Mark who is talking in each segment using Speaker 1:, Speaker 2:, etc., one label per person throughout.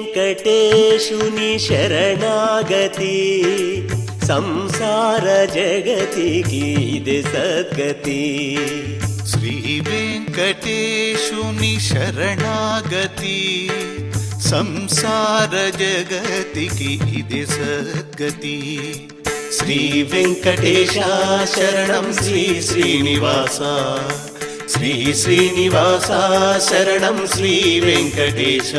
Speaker 1: వెంకటేశుని శరణాగతి సంసార జగతికి ఇది సద్గతి
Speaker 2: శ్రీ వెంకటేశుని శరణాగతి సంసార జగతికి ఇది సద్గతి
Speaker 1: శ్రీ వెంకటేశ శరణం శ్రీ శ్రీనివాస శ్రీ శ్రీనివాస శరణం శ్రీ వెంకటేశ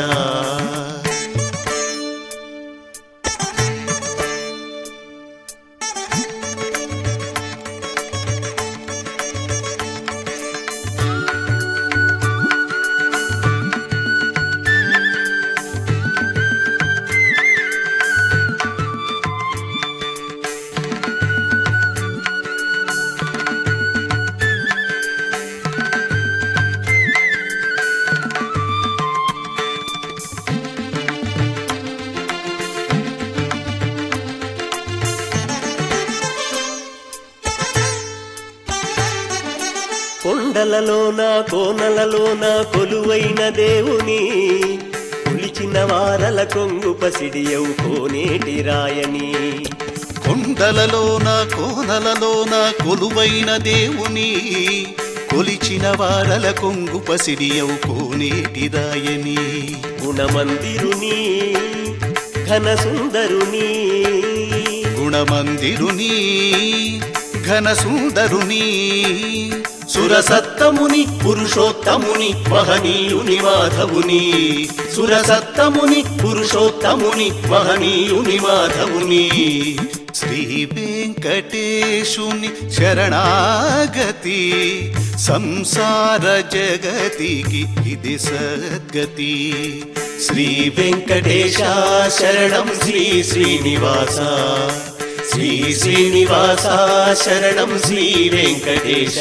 Speaker 1: కొండలలోన కోనలలోన కొలువైన దేవుని కొలిచిన వారల కొంగు పసిడియవు కోనేటి రాయని
Speaker 2: కొండలలోన కోనలలోన కొలువైన దేవుని కొలిచిన వారల కొంగు పసిడియవు కోనేటి రాయని
Speaker 1: గుణమందిరుని ఘన సుందరుని
Speaker 2: గుణమందిరుని ఘన సుందరుని
Speaker 1: సురసత్తముని పురుషోత్తముని మహనీయుని మాధవుని సురసత్తముని పురుషోత్తముని మహనీయుని మాధవుని
Speaker 2: శ్రీ వెంకటేశుని శరణాగతి సంసార జగతికి ఇది సద్గతి
Speaker 1: శ్రీ వెంకటేశ శరణం శ్రీ శ్రీనివాస శ్రీ శ్రీనివాస శరణం శ్రీ వెంకటేశ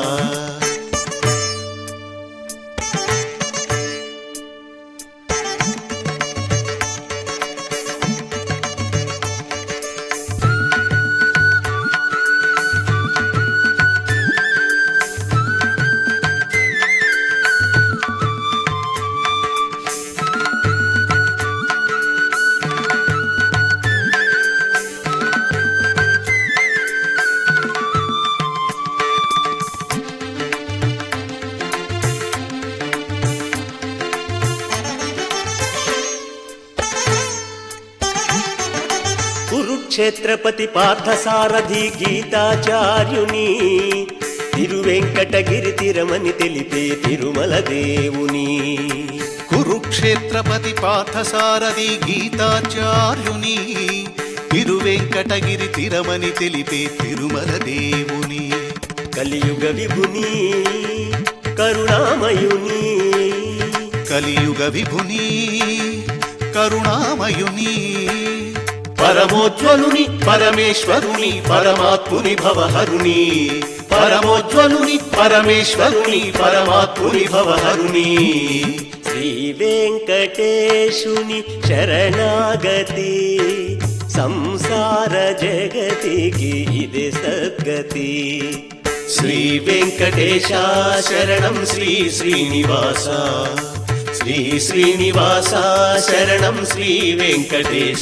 Speaker 1: కురుక్షేత్రపతి పార్థసారథి గీతాచార్యుని తిరువెంకటగిరి తిరమని తెలిపే తిరుమల దేవుని
Speaker 2: కురుక్షేత్రపతి పార్థసారథి గీతాచార్యుని తిరువెంకటగిరి తిరమని తెలిపే తిరుమల దేవుని
Speaker 1: కలియుగ విభుని కరుణామయుని
Speaker 2: కలియుగ విభుని కరుణామయుని
Speaker 1: పరమోజ్వలుని పరమేశ్వరుని పరమాత్ముని భవహరుని పరమోజ్వలుని పరమేశ్వరుని పరమాత్ముని భవహరుని శ్రీ వెంకటేశుని శరణాగతి సంసార జగతికి ఇది సద్గతి శ్రీ వెంకటేశ శరణం శ్రీ శ్రీనివాస శ్రీ శ్రీనివాస శరణం శ్రీ వెంకటేశ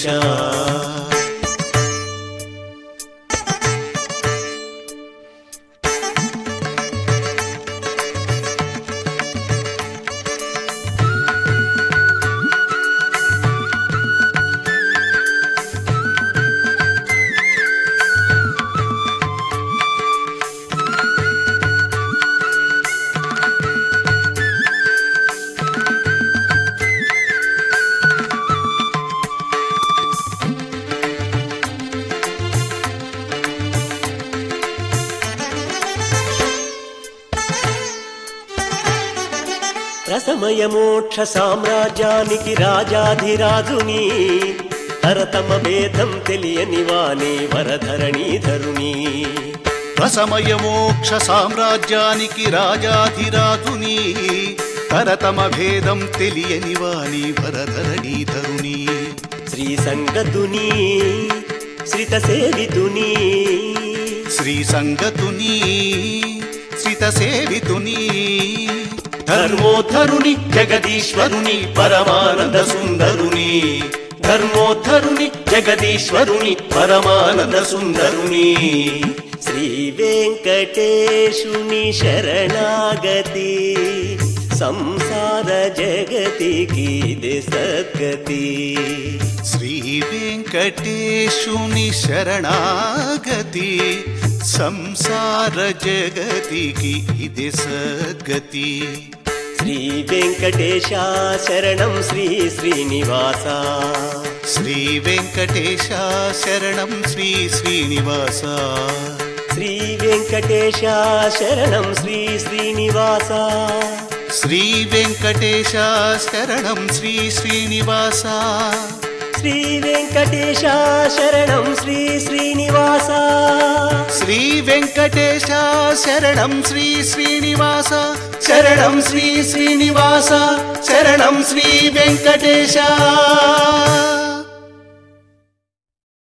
Speaker 1: రసమయ మోక్ష సామ్రాజ్యానికి రాజాధిరాజుని తరతమ భేదం తెలియని వాణి వరధరణీధరుని
Speaker 2: రసమయ మోక్ష సామ్రాజ్యానికి రాజాధిరాజుని తరతమ భేదం తెలియని వాణి వరధరణీధరుని
Speaker 1: శ్రీ సంగతుని శ్రిత సేవితుని
Speaker 2: శ్రీ సంగతుని శ్రిత సేవితుని
Speaker 1: ధర్మోద్ధరుని జగదీశ్వరుని పరమానంద సుందరుని ధర్మోద్ధరుని జగదీశ్వరుని పరమానంద సుందరుని శ్రీ వెంకటేశుని శరణాగతి సంసార జగతికి ఇదే సద్గతి
Speaker 2: శ్రీ వెంకటేశుని శరణాగతి సంసార జగతికి ఇది సద్గతి
Speaker 1: శ్రీ వెంకటేశ శరణం శ్రీ శ్రీనివాస
Speaker 2: శ్రీ వెంకటేశ శరణం శ్రీ శ్రీనివాస
Speaker 1: శ్రీ వెంకటేశ శరణం శ్రీ శ్రీనివాస
Speaker 2: శ్రీ వెంకటేశ శరణం శ్రీ శ్రీనివాస
Speaker 1: శ్రీ వెంకటేశ శరణం శ్రీ శ్రీనివాస
Speaker 2: శ్రీ వెంకటేశ శరణం శ్రీ శ్రీనివాస శరణం శ్రీ శ్రీనివాస శరణం శ్రీ వెంకటేశ